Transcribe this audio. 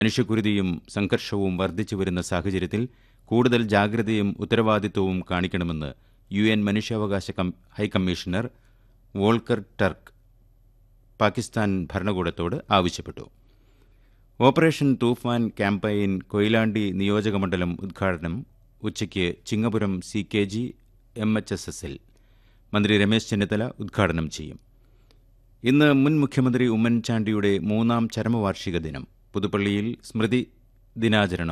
മനുഷ്യക്കുരുതിയും സംഘർഷവും വർദ്ധിച്ചു വരുന്ന സാഹചര്യത്തിൽ കൂടുതൽ ജാഗ്രതയും ഉത്തരവാദിത്വവും കാണിക്കണമെന്ന് യു എൻ മനുഷ്യാവകാശ കം- ഹൈക്കമ്മീഷണർ വോൾക്കർ ടർക്ക് പാകിസ്ഥാൻ ഭരണകൂടത്തോട് ആവശ്യപ്പെട്ടു ഓപ്പറേഷൻ തൂഫാൻ ക്യാമ്പയിൻ കൊയിലാണ്ടി നിയോജകമണ്ഡലം ഉദ്ഘാടനം ഉച്ചയ്ക്ക് Chingapuram C K G M H S എസിൽ മന്ത്രി രമേശ് ചെന്നിത്തല ഉദ്ഘാടനം ചെയ്യും ഇന്ന് മുൻ മുഖ്യമന്ത്രി ഉമ്മൻചാണ്ടിയുടെ മൂന്നാം ചരമവാർഷിക ദിനം പുതുപ്പള്ളിയിൽ സ്മൃതി ദിനാചരണം